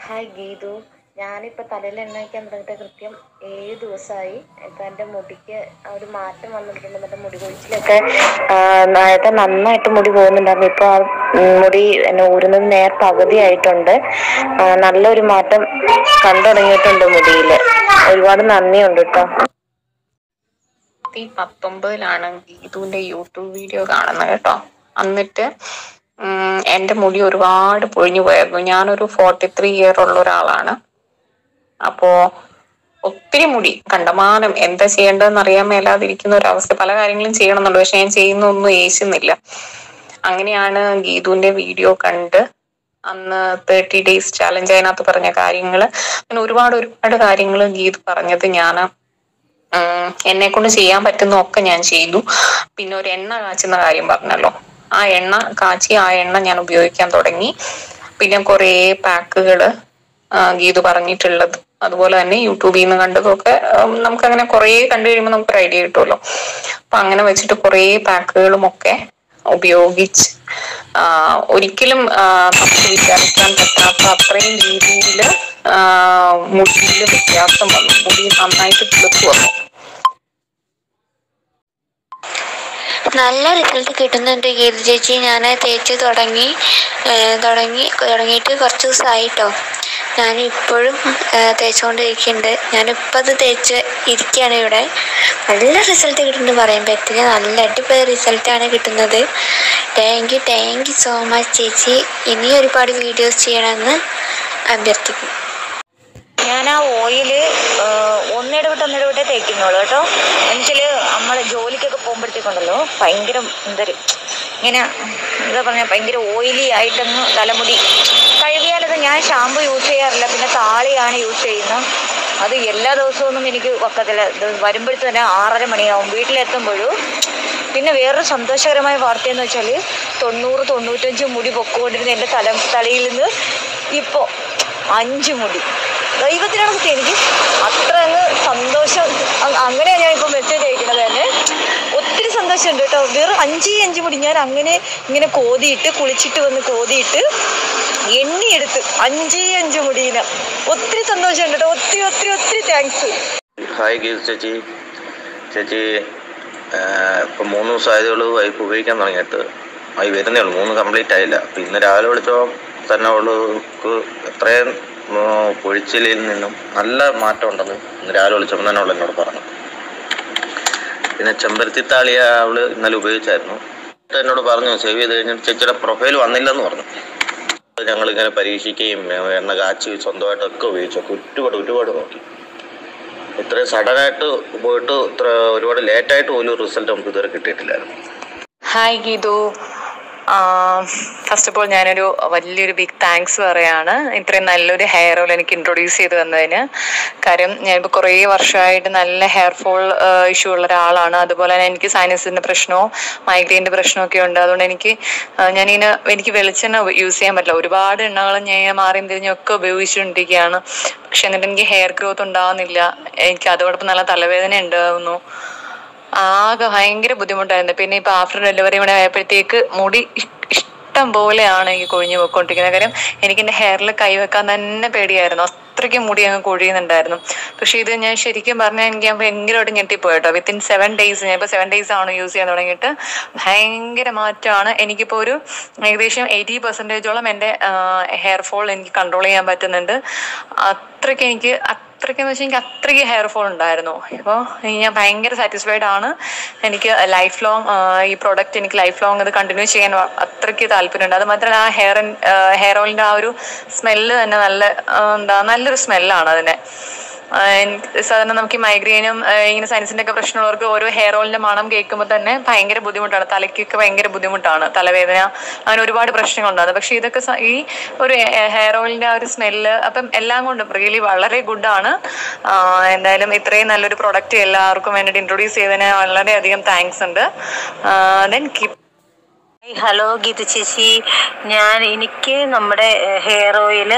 Hi Geethu ഞാനിപ്പോൾ തലയിൽ എണ്ണ വയ്ക്കാൻ തുടങ്ങിയിട്ട് കൃത്യം ഏഴ് ദിവസമായി ഇപ്പം എൻ്റെ മുടിക്ക് ആ ഒരു മാറ്റം വന്നിട്ടുണ്ട് മറ്റേ മുടി കൊഴിച്ചിലൊക്കെ ആ, നേരത്തെ നന്നായിട്ട് മുടി പോകുന്നുണ്ടായിരുന്നു ഇപ്പോൾ ആ ഉം, മുടി എന്നെ ഊരുന്നത് നേർ പകുതിയായിട്ടുണ്ട് ആ, നല്ലൊരു മാറ്റം കണ്ടു തുടങ്ങിയിട്ടുണ്ട് മുടിയിൽ ഒരുപാട് നന്ദിയുണ്ട് കേട്ടോ ഈ പത്തൊമ്പതിലാണ് ഗീതുവിന്റെ യൂട്യൂബ് വീഡിയോ കാണുന്നത് കേട്ടോ എന്നിട്ട് ഉം, എന്റെ മുടി ഒരുപാട് പൊഴിഞ്ഞു പോയായിരുന്നു ഞാനൊരു ഫോർട്ടി ത്രീ ഇയർ ഉള്ള ഒരാളാണ് അപ്പോ ഒത്തിരി മുടി കണ്ടമാനം എന്താ ചെയ്യേണ്ടതെന്ന് അറിയാൻ മേലാതിരിക്കുന്ന ഒരവസ്ഥ പല കാര്യങ്ങളും ചെയ്യണമെന്നുണ്ട് പക്ഷെ ഞാൻ ചെയ്യുന്നൊന്നും ഏശുന്നില്ല അങ്ങനെയാണ് ഗീതുവിന്റെ വീഡിയോ കണ്ട് അന്ന് തേർട്ടി ഡേയ്സ് ചാലഞ്ച് അതിനകത്ത് പറഞ്ഞ കാര്യങ്ങൾ അങ്ങനെ ഒരുപാട് ഒരുപാട് കാര്യങ്ങൾ ഗീതു പറഞ്ഞത് ഞാൻ എന്നെ കൊണ്ട് ചെയ്യാൻ പറ്റുന്നതൊക്കെ ഞാൻ ചെയ്തു പിന്നെ ഒരു എണ്ണ കാച്ചുന്ന കാര്യം പറഞ്ഞല്ലോ ആ എണ്ണ കാച്ചി ആ എണ്ണ ഞാൻ ഉപയോഗിക്കാൻ തുടങ്ങി പിന്നെ കുറേ പാക്കുകള് ഗീതു പറഞ്ഞിട്ടുള്ളത് അതുപോലെ തന്നെ യൂട്യൂബിൽ നിന്ന് കണ്ടതൊക്കെ ഉം, നമുക്കങ്ങനെ കുറേ കണ്ടു കഴിയുമ്പോൾ നമുക്ക് ഒരു ഐഡിയ കിട്ടുമല്ലോ അപ്പൊ അങ്ങനെ വെച്ചിട്ട് കുറേ പാക്കുകളും ഒക്കെ ഉപയോഗിച്ച് ആ, ഒരിക്കലും ആ, നമുക്ക് വിചാരിക്കാൻ പറ്റാത്ത അത്രയും രീതിയിൽ മുടിയിൽ വ്യത്യാസം വന്നു മുടി നന്നായിട്ട് കിളുത്ത് വന്നു നല്ല റിസൾട്ട് കിട്ടുന്നുണ്ട് ഗീത ചേച്ചി ഞാൻ തേച്ച് തുടങ്ങി ഏഹ് തുടങ്ങി തുടങ്ങിയിട്ട് കുറച്ച് ദിവസമായിട്ടോ ഞാൻ ഇപ്പോഴും ഏഹ് തേച്ചുകൊണ്ടിരിക്കുന്നുണ്ട് ഞാനിപ്പോൾ അത് തേച്ച് ഇരിക്കുകയാണ് ഇവിടെ നല്ല റിസൾട്ട് കിട്ടുന്നുണ്ട് പറയാൻ പറ്റില്ല നല്ല അടിപൊളി റിസൾട്ടാണ് കിട്ടുന്നത് thank you thank you so much ചേച്ചി ഇനി ഒരുപാട് വീഡിയോസ് ചെയ്യണമെന്ന് അഭ്യർത്ഥിക്കും ഞാൻ ആ ഓയില് ഒന്നിടവിട്ട് ഒന്നിടവിട്ടേ തേക്കുന്നുള്ളൂ കേട്ടോ എന്നുവെച്ചാൽ നമ്മൾ ജോലിക്കൊക്കെ പോകുമ്പോഴത്തേക്കുണ്ടല്ലോ ഭയങ്കര എന്തൊരു ഇങ്ങനെ എന്താ പറഞ്ഞ ഭയങ്കര ഓയിലി ആയിട്ടങ്ങ് തലമുടി കഴുകിയാലത് ഞാൻ ഷാമ്പു യൂസ് ചെയ്യാറില്ല പിന്നെ താളിയാണ് യൂസ് ചെയ്യുന്നത് അത് എല്ലാ ദിവസമൊന്നും എനിക്ക് ഒക്കത്തില്ല ഇത് വരുമ്പോഴത്തെ തന്നെ ആറര മണിയാവും വീട്ടിലെത്തുമ്പോഴും പിന്നെ വേറൊരു സന്തോഷകരമായ വാർത്തയെന്ന് വെച്ചാൽ തൊണ്ണൂറ് തൊണ്ണൂറ്റഞ്ച് മുടി പൊക്കുകൊണ്ടിരുന്ന എൻ്റെ തല തലയിൽ നിന്ന് ഇപ്പോൾ അഞ്ച് മുടി ദൈവത്തിനാണ് കുട്ടി എനിക്ക് അത്ര അങ്ങ് സന്തോഷം അ- അങ്ങനെയാണ് ഞാൻ ഇപ്പോൾ മെസ്സേജ് അയക്കുന്നത് തന്നെ ഒത്തിരി സന്തോഷമുണ്ട് കേട്ടോ വെറും അഞ്ചേ അഞ്ച് മുടി ഞാൻ അങ്ങനെ ഇങ്ങനെ കോതിയിട്ട് കുളിച്ചിട്ട് വന്ന് കോതിയിട്ട് എണ്ണിയെടുത്ത് അഞ്ചേ അഞ്ച് മുടീനെ ഒത്തിരി സന്തോഷമുണ്ട് കേട്ടോ ഒത്തിരി ഒത്തിരി ഒത്തിരി താങ്ക്സ് ഹായ് ഗീത ചേച്ചി ചേച്ചി ഇപ്പം മൂന്ന് ദിവസം ആയതേ ഉള്ളൂ വൈഫ് ഉപയോഗിക്കാൻ തുടങ്ങിയിട്ട് ആയി വരുന്നേ ഉള്ളൂ മൂന്ന് കംപ്ലീറ്റ് ആയില്ല അപ്പം ഇന്ന് രാവിലെ വിളിച്ചപ്പോൾ തന്നെ അവൾക്ക് എത്രയും ഉം, പൊഴിച്ചിലിൽ നിന്നും നല്ല മാറ്റം ഉണ്ടെന്ന് ഇന്ന് രാവിലെ വിളിച്ചപ്പോൾ തന്നെ അവൾ എന്നോട് പറഞ്ഞു പിന്നെ ചെമ്പരത്തി താളിയ അവള് ഇന്നലെ ഉപയോഗിച്ചായിരുന്നു എന്നിട്ട് എന്നോട് പറഞ്ഞു സേവ് ചെയ്ത് കഴിഞ്ഞാൽ ചേച്ചിയുടെ പ്രൊഫൈൽ വന്നില്ലെന്ന് പറഞ്ഞു ഞങ്ങളിങ്ങനെ പരീക്ഷിക്കുകയും ഏഹ്, എണ്ണ കാച്ചി സ്വന്തമായിട്ടൊക്കെ ഉപയോഗിച്ചു ഒരുപാട് ഒരുപാട് നോക്കി ഇത്രയും സഡനായിട്ട് പോയിട്ട് ഇത്ര ഒരുപാട് ലേറ്റായിട്ട് പോലും റിസൾട്ട് നമുക്ക് ഇതുവരെ കിട്ടിയിട്ടില്ലായിരുന്നു hi Geethu first of all ഞാനൊരു വലിയൊരു ബിഗ് താങ്ക്സ് പറയാണ് ഇത്രയും നല്ലൊരു ഹെയർ ഓയിൽ എനിക്ക് ഇൻട്രൊഡ്യൂസ് ചെയ്ത് തന്നതിന് കാര്യം ഞാനിപ്പോൾ കുറേ വർഷമായിട്ട് നല്ല ഹെയർ ഫോൾ ഇഷ്യൂ ഉള്ള ഒരാളാണ് അതുപോലെ തന്നെ എനിക്ക് സൈനസിൻ്റെ പ്രശ്നവും മൈഗ്രെയിൻ്റെ പ്രശ്നമൊക്കെ ഉണ്ട് അതുകൊണ്ട് എനിക്ക് ആ, ഞാനിങ്ങനെ എനിക്ക് വെളിച്ചെണ്ണ യൂസ് ചെയ്യാൻ പറ്റില്ല ഒരുപാട് എണ്ണകളും ഞാൻ മാറിയും തിരിഞ്ഞും ഒക്കെ ഉപയോഗിച്ചുകൊണ്ടിരിക്കുകയാണ് പക്ഷെ എന്നിട്ട് എനിക്ക് ഹെയർ ഗ്രോത്ത് ഉണ്ടാകുന്നില്ല എനിക്ക് അതോടൊപ്പം നല്ല തലവേദന ഉണ്ടാകുന്നു ആകെ ഭയങ്കര ബുദ്ധിമുട്ടായിരുന്നു പിന്നെ ഇപ്പൊ ആഫ്റ്റർ ഡെലിവറി കൂടെ ആയപ്പോഴത്തേക്ക് മുടി ഇഷ്- ഇഷ്ടം പോലെയാണ് എനിക്ക് കൊഴിഞ്ഞു പോയിക്കൊണ്ടിരിക്കുന്നത് കാര്യം എനിക്ക് എൻ്റെ ഹെയറിൽ കൈവെക്കാൻ തന്നെ പേടിയായിരുന്നു അത്രയ്ക്ക് മുടി അങ്ങ് കൊഴിയുന്നുണ്ടായിരുന്നു പക്ഷെ ഇത് ഞാൻ ശരിക്കും പറഞ്ഞാൽ എനിക്ക് ഞാൻ ഭയങ്കരമായിട്ട് ഞെട്ടിപ്പോയി കേട്ടോ വിത്തിൻ സെവൻ ഡേയ്സ് ഞാൻ ഇപ്പോൾ സെവൻ ഡേയ്സ് ആണ് യൂസ് ചെയ്യാൻ തുടങ്ങിയിട്ട് ഭയങ്കര മാറ്റമാണ് എനിക്കിപ്പോൾ ഒരു ഏകദേശം എയ്റ്റി പെർസെൻറ്റേജോളം എൻ്റെ ഹെയർ ഫോൾ എനിക്ക് കൺട്രോൾ ചെയ്യാൻ പറ്റുന്നുണ്ട് അത്രയ്ക്ക് എനിക്ക് അത്രയ്ക്കെന്ന് വെച്ചാൽ എനിക്ക് അത്രയ്ക്ക് ഹെയർ ഫോൾ ഉണ്ടായിരുന്നു ഇപ്പോൾ ഞാൻ ഭയങ്കര സാറ്റിസ്ഫൈഡ് ആണ് എനിക്ക് ലൈഫ് ലോങ് ഈ പ്രോഡക്റ്റ് എനിക്ക് ലൈഫ് ലോങ് അത് കണ്ടിന്യൂ ചെയ്യാൻ വ- അത്രയ്ക്ക് താല്പര്യമുണ്ട് അത് മാത്രമല്ല ആ ഹെയർ ഹെയർ ഓയിലിൻ്റെ ആ ഒരു സ്മെല്ല് തന്നെ നല്ല ആ, എന്താ നല്ലൊരു സ്മെല്ലാണ് അതിനെ ആ, എനിക്ക് സാധാരണ നമുക്ക് ഈ മൈഗ്രെയിനും ഇങ്ങനെ സൈനസിന്റെ ഒക്കെ പ്രശ്നമുള്ളവർക്ക് ഓരോ ഹെയർ ഓയിലിന്റെ മണം കേൾക്കുമ്പോൾ തന്നെ ഭയങ്കര ബുദ്ധിമുട്ടാണ് തലയ്ക്കൊക്കെ ഭയങ്കര ബുദ്ധിമുട്ടാണ് തലവേദന അങ്ങനെ ഒരുപാട് പ്രശ്നങ്ങളുണ്ടാകും പക്ഷെ ഇതൊക്കെ സ- ഈ ഒരു ഹെയർ ഓയിലിന്റെ ആ ഒരു സ്മെല്ല് അപ്പം എല്ലാം കൊണ്ടും റിയലി വളരെ ഗുഡാണ് എന്തായാലും ഇത്രയും നല്ലൊരു പ്രൊഡക്റ്റ് എല്ലാവർക്കും വേണ്ടിയിട്ട് ഇൻട്രൊഡ്യൂസ് ചെയ്തതിന് വളരെയധികം താങ്ക്സ് ഉണ്ട് then keep hi, hello Geetha ചേച്ചി ഞാൻ എനിക്ക് നമ്മുടെ ഹെയർ ഓയിൽ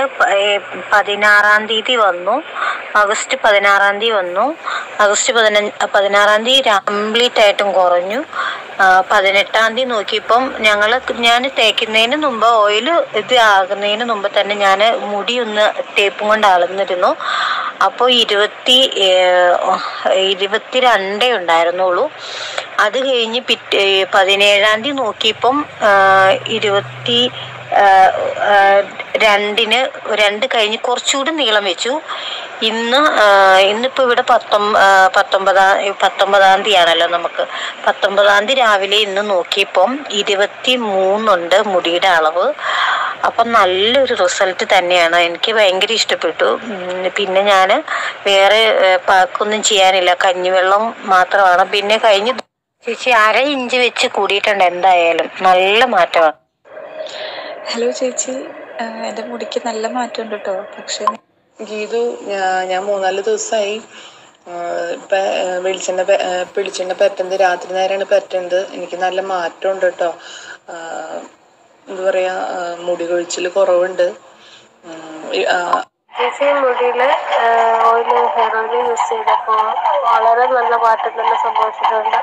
പതിനാറാം തീയതി വന്നു ആഗസ്റ്റ് പതിനാറാം തീയതി വന്നു ആഗസ്റ്റ് പതിനഞ്ച് പതിനാറാം തീയതി കംപ്ലീറ്റ് ആയിട്ടും കുറഞ്ഞു ആ, പതിനെട്ടാം തീയതി നോക്കിയപ്പം ഞങ്ങൾ ഞാൻ തേക്കുന്നതിന് മുമ്പ് ഓയിൽ ഇത് ആകുന്നതിന് മുമ്പ് തന്നെ ഞാൻ മുടി ഒന്ന് ടേപ്പും കൊണ്ട് അളന്നിരുന്നു അപ്പോൾ ഇരുപത്തി ഇരുപത്തി രണ്ടേ ഉണ്ടായിരുന്നുള്ളൂ അത് കഴിഞ്ഞ് പിറ്റേ പതിനേഴാം തീയതി നോക്കിയപ്പം ആ, ഇരുപത്തി ആ, ആ, രണ്ടിന് രണ്ട് കഴിഞ്ഞ് കുറച്ചുകൂടി നീളം വെച്ചു ഇന്ന് ആ, ഇന്നിപ്പോൾ ഇവിടെ പത്തൊമ്പ ആ, പത്തൊമ്പതാം പത്തൊമ്പതാം തീയതി ആണല്ലോ നമുക്ക് പത്തൊമ്പതാം തീയതി രാവിലെ ഇന്ന് നോക്കിയപ്പം ഇരുപത്തി മൂന്നുണ്ട് മുടിയുടെ അളവ് അപ്പം നല്ലൊരു റിസൾട്ട് തന്നെയാണ് എനിക്ക് ഭയങ്കര ഇഷ്ടപ്പെട്ടു ഉം, പിന്നെ ഞാൻ വേറെ ഏ, പാക്കൊന്നും ചെയ്യാനില്ല കഞ്ഞിവെള്ളം മാത്രമാണ് പിന്നെ കഴിഞ്ഞ് ചേച്ചി അര ഇഞ്ച് വെച്ച് കൂടിയിട്ടുണ്ട് എന്തായാലും നല്ല മാറ്റമാണ് ഹലോ ചേച്ചി ആ, എൻ്റെ മുടിക്ക് നല്ല മാറ്റമുണ്ട് കേട്ടോ പക്ഷേ ഗീതു ഞാ- ഞാൻ മൂന്നാല് ദിവസമായി ഇപ്പം വെളിച്ചെണ്ണ പെ- ആ, വെളിച്ചെണ്ണ പറ്റുന്നത് രാത്രി നേരമാണ് പറ്റുന്നത് എനിക്ക് നല്ല മാറ്റമുണ്ട് കേട്ടോ എന്താ പറയാ ആ, മുടി കൊഴിച്ചിൽ കുറവുണ്ട് ഉം, ഈ- ആ, ചേച്ചി മുടിയില് ഓയിൽ ഹെയർ ഓയിൽ യൂസ് ചെയ്തപ്പോൾ വളരെ നല്ല മാറ്റം തന്നെ സംഭവിച്ചിട്ടുണ്ട്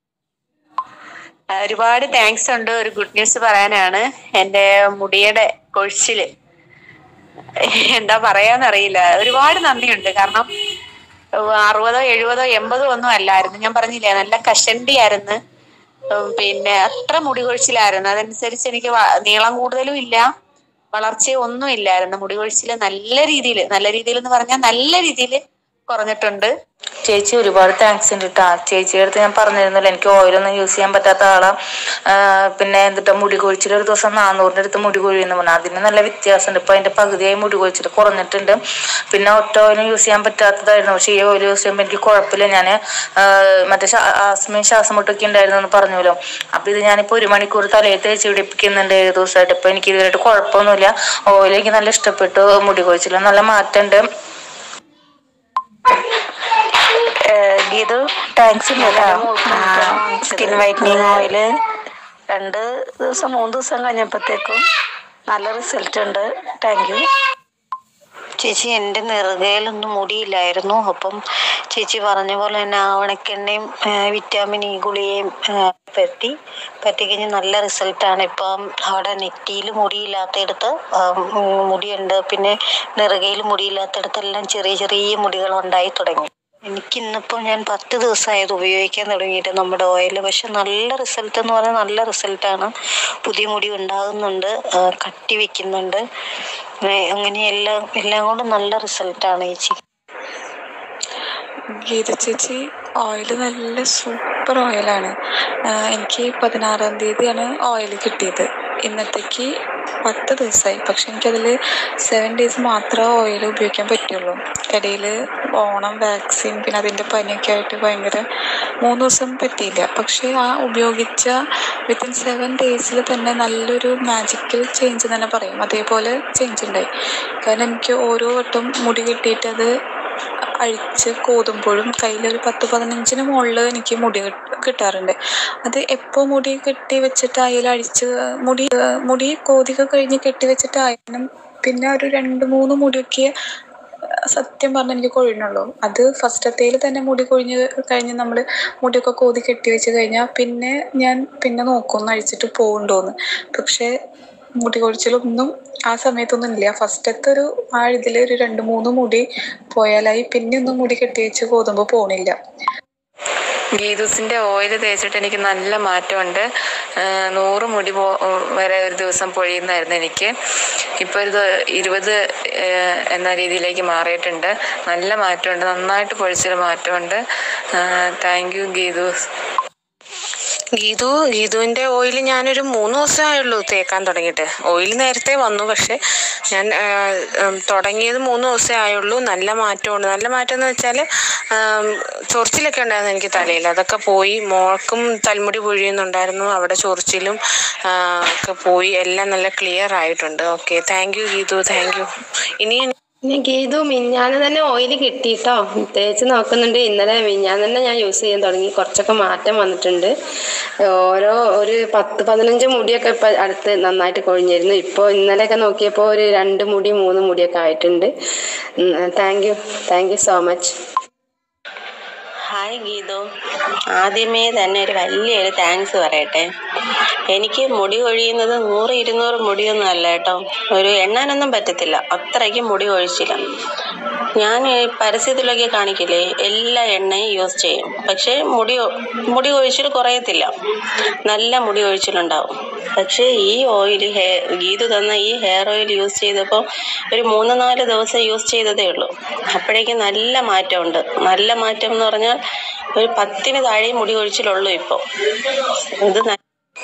ആ, ഒരുപാട് താങ്ക്സ് ഉണ്ട് ഒരു ഗുഡ് ന്യൂസ് പറയാനാണ് എൻ്റെ മുടിയുടെ കൊഴിച്ചില് എന്താ പറയാന്നറിയില്ല ഒരുപാട് നന്ദിയുണ്ട് കാരണം ഉം, അറുപതോ എഴുപതോ എൺപതോ ഒന്നും അല്ലായിരുന്നു ഞാൻ പറഞ്ഞില്ലേ നല്ല കഷണ്ടിയായിരുന്നു ഉം, പിന്നെ അത്ര മുടി കൊഴിച്ചിലായിരുന്നു അതനുസരിച്ച് എനിക്ക് വ- നീളം കൂടുതലും ഇല്ല വളർച്ചയും ഒന്നും ഇല്ലായിരുന്നു മുടി കൊഴിച്ചില് നല്ല രീതിയിൽ നല്ല രീതിയിൽ എന്ന് പറഞ്ഞാൽ നല്ല രീതിയിൽ കുറഞ്ഞിട്ടുണ്ട് ചേച്ചി ഒരുപാട് താങ്ക്സ് ഉണ്ട് കേട്ടോ ചേച്ചിയുടെ അടുത്ത് ഞാൻ പറഞ്ഞിരുന്നില്ല എനിക്ക് ഓയിലൊന്നും യൂസ് ചെയ്യാൻ പറ്റാത്ത ആളാ ആ, പിന്നെ എന്നിട്ട് മുടി കൊഴിച്ചിൽ ഒരു ദിവസം നാനൂറിൻ്റെ അടുത്ത് മുടി കൊഴിയുന്നു പറഞ്ഞു അതിന് നല്ല വ്യത്യാസമുണ്ട് ഇപ്പൊ അതിന്റെ പകുതിയായി മുടി കൊഴിച്ചിൽ കുറഞ്ഞിട്ടുണ്ട് പിന്നെ ഒറ്റ ഓയിലും യൂസ് ചെയ്യാൻ പറ്റാത്തതായിരുന്നു പക്ഷേ ഈ ഓയിൽ യൂസ് ചെയ്യുമ്പോൾ എനിക്ക് കുഴപ്പമില്ല ഞാൻ മറ്റേ ശ്വാ- ആസ്മയും ശ്വാസം മുട്ടൊക്കെ ഉണ്ടായിരുന്നു എന്ന് പറഞ്ഞല്ലോ അപ്പൊ ഇത് ഞാനിപ്പോ ഒരു മണിക്കൂർ തലയിൽ തേച്ച് പിടിപ്പിക്കുന്നുണ്ട് ഏഴ് ദിവസമായിട്ട് ഇപ്പൊ എനിക്ക് ഇതുവരെയായിട്ട് കുഴപ്പമൊന്നുമില്ല ഓയിൽ എനിക്ക് നല്ല ഇഷ്ടപ്പെട്ടു മുടി കൊഴിച്ചിൽ നല്ല മാറ്റമുണ്ട് Geethu thanks skin whitening oil രണ്ട് ദിവസം മൂന്ന് ദിവസം കഴിഞ്ഞപ്പോഴത്തേക്കും നല്ല റിസൾട്ട് ഉണ്ട് താങ്ക് യു ചേച്ചി എൻ്റെ നെറുകയിലൊന്നും മുടിയില്ലായിരുന്നു അപ്പം ചേച്ചി പറഞ്ഞ പോലെ തന്നെ ആവണക്കെണ്ണയും ആ, വിറ്റാമിൻ ഇ ഗുളികയും ആ, പറ്റി പറ്റിക്കഴിഞ്ഞ് നല്ല റിസൾട്ടാണ് ഇപ്പം അവിടെ നെറ്റിയിൽ മുടിയില്ലാത്തയിടത്ത് ആ, ഉം, മുടിയുണ്ട് പിന്നെ നെറുകയിൽ മുടിയില്ലാത്തയിടത്തെല്ലാം ചെറിയ ചെറിയ മുടികൾ ഉണ്ടായി തുടങ്ങി എനിക്ക് ഇന്നിപ്പോൾ ഞാൻ പത്ത് ദിവസമായത് ഉപയോഗിക്കാൻ തുടങ്ങിയിട്ട് നമ്മുടെ ഓയിൽ പക്ഷെ നല്ല റിസൾട്ട് എന്ന് പറഞ്ഞാൽ നല്ല റിസൾട്ടാണ് പുതിയ മുടി ഉണ്ടാകുന്നുണ്ട് ആ, കട്ടി വെക്കുന്നുണ്ട് ഏ, അങ്ങനെ എല്ലാം എല്ലാം കൊണ്ടും നല്ല റിസൾട്ടാണ് ചേച്ചി ഗീത ചേച്ചി ഓയിൽ നല്ല സൂപ്പർ ഓയിലാണ് എനിക്ക് പതിനാറാം തീയതിയാണ് ഓയിൽ കിട്ടിയത് ഇന്നത്തേക്ക് പത്ത് ദിവസമായി പക്ഷെ എനിക്കതിൽ സെവൻ ഡേയ്സ് മാത്രമേ ഓയിൽ ഉപയോഗിക്കാൻ പറ്റുള്ളൂ ഇടയിൽ ഓണം വാക്സിൻ പിന്നെ അതിൻ്റെ പനിയൊക്കെ ആയിട്ട് ഭയങ്കര മൂന്ന് ദിവസം പറ്റിയില്ല പക്ഷേ ആ ഉപയോഗിച്ച വിത്തിൻ സെവൻ ഡേയ്സിൽ തന്നെ നല്ലൊരു മാജിക്കൽ ചേഞ്ച് തന്നെ പറയും അതേപോലെ ചേഞ്ച് ഉണ്ടായി കാരണം എനിക്ക് ഓരോ വട്ടം മുടി കെട്ടിയിട്ട് അത് അഴിച്ച് കോതുമ്പോഴും കയ്യിലൊരു പത്ത് പതിനഞ്ചിന് മുകളിൽ എനിക്ക് മുടി കിട്ട- കിട്ടാറുണ്ട് അത് എപ്പോൾ മുടി കെട്ടി വെച്ചിട്ടായാലും അഴിച്ച് മുടി മുടി കോതിക കഴിഞ്ഞ് കെട്ടി വെച്ചിട്ടായാലും പിന്നെ ഒരു രണ്ട് മൂന്ന് മുടിയൊക്കെ സത്യം പറഞ്ഞാൽ എനിക്ക് കൊഴിയണുള്ളൂ അത് ഫസ്റ്റത്തേൽ തന്നെ മുടി കൊഴിഞ്ഞ് കഴിഞ്ഞ് നമ്മൾ മുടിയൊക്കെ കോതി കെട്ടി വെച്ച് കഴിഞ്ഞാൽ പിന്നെ ഞാൻ പിന്നെ നോക്കും ഒന്ന് അഴിച്ചിട്ട് പോകുന്നുണ്ടോന്ന് പക്ഷേ മുടി കൊഴിച്ചിലൊന്നും ആ സമയത്തൊന്നും ഇല്ല ഫസ്റ്റത്തെ ഒരു ആ ഇതിൽ ഒരു രണ്ട് മൂന്ന് മുടി പോയാലായി പിന്നെ ഒന്നും മുടി കെട്ടി വെച്ച് കോതുമ്പോൾ പോണില്ല ഗീതൂസിന്റെ ഓയിൽ തേച്ചിട്ട് എനിക്ക് നല്ല മാറ്റമുണ്ട് ആ, നൂറ് മുടി പോ വരെ ഒരു ദിവസം പൊഴിയുന്നായിരുന്നു എനിക്ക് ഇപ്പോൾ ഒരു ദ- ഇരുപത് ആ, എന്ന രീതിയിലേക്ക് മാറിയിട്ടുണ്ട് നല്ല മാറ്റമുണ്ട് നന്നായിട്ട് പൊഴിച്ചൊരു മാറ്റമുണ്ട് താങ്ക് യു ഗീതൂസ് ഗീതു ഗീതുവിന്റെ ഓയിൽ ഞാനൊരു മൂന്ന് ദിവസമായുള്ളൂ തേക്കാൻ തുടങ്ങിയിട്ട് ഓയിൽ നേരത്തെ വന്നു പക്ഷെ ഞാൻ ആ, ഉം, തുടങ്ങിയത് മൂന്ന് ദിവസമേ ആയുള്ളൂ നല്ല മാറ്റമുണ്ട് നല്ല മാറ്റം എന്ന് വെച്ചാൽ ചൊറിച്ചിലൊക്കെ ഉണ്ടായിരുന്നു എനിക്ക് തലയിൽ അതൊക്കെ പോയി മോൾക്കും തലമുടി പൊഴിയുന്നുണ്ടായിരുന്നു അവിടെ ചൊറിച്ചിലും ആ, ഒക്കെ പോയി എല്ലാം നല്ല ക്ലിയർ ആയിട്ടുണ്ട് okay thank you Geethu thank you ഇനി പിന്നെ ഗീതു മിഞ്ഞാന്ന് തന്നെ ഓയിൽ കിട്ടിട്ടോ തേച്ച് നോക്കുന്നുണ്ട് ഇന്നലെ മിഞ്ഞാന്ന് തന്നെ ഞാൻ യൂസ് ചെയ്യാൻ തുടങ്ങി കുറച്ചൊക്കെ മാറ്റം വന്നിട്ടുണ്ട് ഓരോ ഒരു പത്ത് പതിനഞ്ച് മുടിയൊക്കെ ഇപ്പം അടുത്ത് നന്നായിട്ട് കൊഴിഞ്ഞിരുന്നു ഇപ്പോൾ ഇന്നലെയൊക്കെ നോക്കിയപ്പോൾ ഒരു രണ്ട് മുടി മൂന്ന് മുടിയൊക്കെ ആയിട്ടുണ്ട് thank you thank you so much hi hi Geethu ആദ്യമേ തന്നെ ഒരു വലിയൊരു താങ്ക്സ് പറയട്ടെ എനിക്ക് മുടി കൊഴിയുന്നത് നൂറ് ഇരുന്നൂറ് മുടിയൊന്നും അല്ല കേട്ടോ ഒരു എണ്ണാനൊന്നും പറ്റത്തില്ല അത്രയ്ക്ക് മുടി കൊഴിച്ചില്ല ഞാൻ ഈ പരസ്യത്തിലൊക്കെ കാണിക്കില്ലേ എല്ലാ എണ്ണയും യൂസ് ചെയ്യും പക്ഷേ മുടി മുടി കൊഴിച്ചിൽ കുറയത്തില്ല നല്ല മുടി കൊഴിച്ചിലുണ്ടാവും പക്ഷേ ഈ ഓയിൽ ഹെ ഗീതു തന്ന ഈ ഹെയർ ഓയിൽ യൂസ് ചെയ്തപ്പോൾ ഒരു മൂന്ന് നാല് ദിവസം യൂസ് ചെയ്തതേ ഉള്ളൂ അപ്പോഴേക്കും നല്ല മാറ്റമുണ്ട് നല്ല മാറ്റം എന്ന് പറഞ്ഞാൽ ഒരു പത്തിന് താഴെ മുടി കൊഴിച്ചിലുള്ളൂ ഇപ്പോൾ ഇത് ന-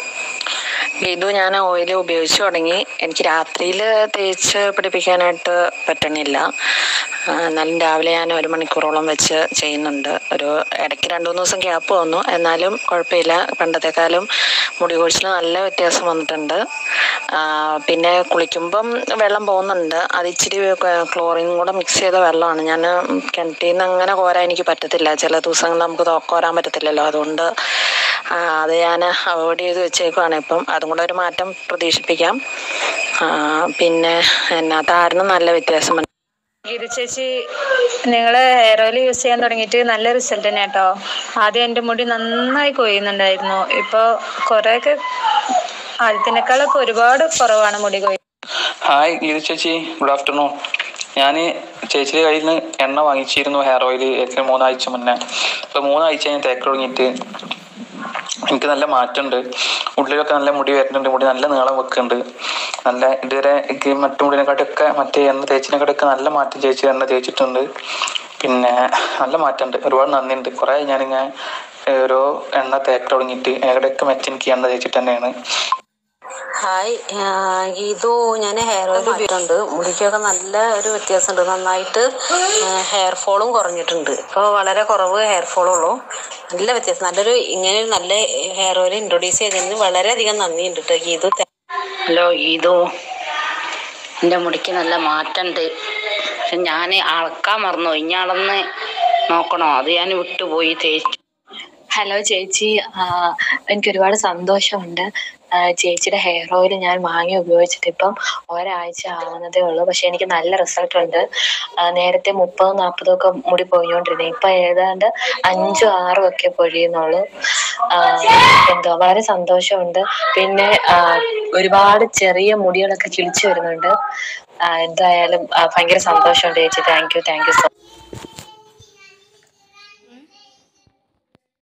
ഇത് ഞാൻ ഓയിൽ ഉപയോഗിച്ച് തുടങ്ങി എനിക്ക് രാത്രിയിൽ തേച്ച് പിടിപ്പിക്കാനായിട്ട് പറ്റണില്ല ആ, എന്നാലും രാവിലെ ഞാൻ ഒരു മണിക്കൂറോളം വെച്ച് ചെയ്യുന്നുണ്ട് ഒരു ഇടയ്ക്ക് രണ്ട് മൂന്ന് ദിവസം ഗ്യാപ്പ് വന്നു എന്നാലും കുഴപ്പമില്ല പണ്ടത്തെക്കാളും മുടി കൊഴിച്ചിൽ നല്ല വ്യത്യാസം വന്നിട്ടുണ്ട് ആ, പിന്നെ കുളിക്കുമ്പം വെള്ളം പോകുന്നുണ്ട് അത് ഇച്ചിരി ക്ലോറിൻ കൂടെ മിക്സ് ചെയ്ത വെള്ളമാണ് ഞാൻ കിണറ്റിൽ നിന്ന് അങ്ങനെ കോരാൻ എനിക്ക് പറ്റത്തില്ല ചില ദിവസങ്ങളിൽ നമുക്ക് തോ- കോരാൻ പറ്റത്തില്ലല്ലോ അതുകൊണ്ട് ആ, അത് ഞാൻ അവോയ്ഡ് ചെയ്ത് വെച്ചേക്കുവാണ് ഇപ്പം അതും കൂടെ ഒരു മാറ്റം പ്രതീക്ഷിപ്പിക്കാം ആ, പിന്നെ എന്നാ താരനും നല്ല വ്യത്യാസം വന്നു. ഗീത ചേച്ചി നിങ്ങൾ ഹെയർ ഓയിൽ യൂസ് ചെയ്യാൻ തുടങ്ങിയിട്ട് നല്ല റിസൾട്ട് തന്നെ കേട്ടോ ആദ്യം എൻ്റെ മുടി നന്നായി കൊയ്യുന്നുണ്ടായിരുന്നു ഇപ്പോൾ കുറേയൊക്കെ ആദ്യത്തിനേക്കാളൊക്കെ ഒരുപാട് കുറവാണ് മുടി കൊയ്യുന്നത് ഹായ് ഗീത ചേച്ചി ഗുഡ് ആഫ്റ്റർനൂൺ ഞാൻ ചേച്ചിയുടെ കയ്യിൽ നിന്ന് എണ്ണ വാങ്ങിച്ചിരുന്നു ഹെയർ ഓയിൽ ഏകദേശം മൂന്നാഴ്ച മുന്നേ അപ്പോൾ മൂന്നാഴ്ച ഞാൻ തേക്ക് തുടങ്ങിയിട്ട് എനിക്ക് നല്ല മാറ്റമുണ്ട് ഉള്ളിലൊക്കെ നല്ല മുടി വരുന്നുണ്ട് മുടി നല്ല നീളം വെക്കുന്നുണ്ട് നല്ല ഇതുവരെ എനിക്ക് മറ്റു മുടിനെക്കാട്ടൊക്കെ മറ്റേ എണ്ണ തേച്ചിനെക്കാട്ടൊക്കെ നല്ല മാറ്റം ചേച്ചി എണ്ണ തേച്ചിട്ടുണ്ട് പിന്നെ നല്ല മാറ്റമുണ്ട് ഒരുപാട് നന്ദിയുണ്ട് കുറേ ഞാനിങ്ങനെ ഏഹ്, ഓരോ എണ്ണ തേക്ക് തുടങ്ങിയിട്ട് എവിടെയൊക്കെ മെച്ച എനിക്ക് എണ്ണ തേച്ചിട്ട് തന്നെയാണ് ഹായ് ആ, ഗീതു ഞാൻ ഹെയർ ഓയിൽ ഉപയോഗിച്ചിട്ടുണ്ട് മുടിക്കൊക്കെ നല്ല ഒരു വ്യത്യാസമുണ്ട് നന്നായിട്ട് ഹെയർ ഫോളും കുറഞ്ഞിട്ടുണ്ട് ഇപ്പോൾ വളരെ കുറവ് ഹെയർ ഫോളുള്ളൂ നല്ല വ്യത്യാസം നല്ലൊരു ഇങ്ങനെ ഒരു നല്ല ഹെയർ ഓയിൽ ഇൻട്രൊഡ്യൂസ് ചെയ്തതിന് വളരെയധികം നന്ദിയുണ്ട് കേട്ടോ ഗീതു ഹലോ ഗീതു എൻ്റെ മുടിക്ക് നല്ല മാറ്റമുണ്ട് പക്ഷെ ഞാൻ അളക്കാൻ മറന്നു ഇനി അളന്ന് നോക്കണോ അത് ഞാൻ വിട്ടുപോയി തേച്ചു ഹലോ ചേച്ചി ആ, എനിക്ക് ഒരുപാട് സന്തോഷമുണ്ട് ആ, ചേച്ചിയുടെ ഹെയർ ഓയിൽ ഞാൻ വാങ്ങി ഉപയോഗിച്ചിട്ട് ഇപ്പം ഒരാഴ്ച ആവുന്നതേ ഉള്ളൂ പക്ഷെ എനിക്ക് നല്ല റിസൾട്ട് ഉണ്ട് ആ, നേരത്തെ മുപ്പതും നാൽപ്പതും ഒക്കെ മുടി പൊഴിഞ്ഞോണ്ടിരുന്നത് ഇപ്പൊ ഏതാണ്ട് അഞ്ചും ആറും ഒക്കെ പൊഴിയുന്നുള്ളൂ ആ, എന്തോ വളരെ സന്തോഷമുണ്ട് പിന്നെ ആ, ഒരുപാട് ചെറിയ മുടികളൊക്കെ കിളിച്ചു വരുന്നുണ്ട് ആ, എന്തായാലും ആ, ഭയങ്കര സന്തോഷമുണ്ട് ചേച്ചി thank you thank you so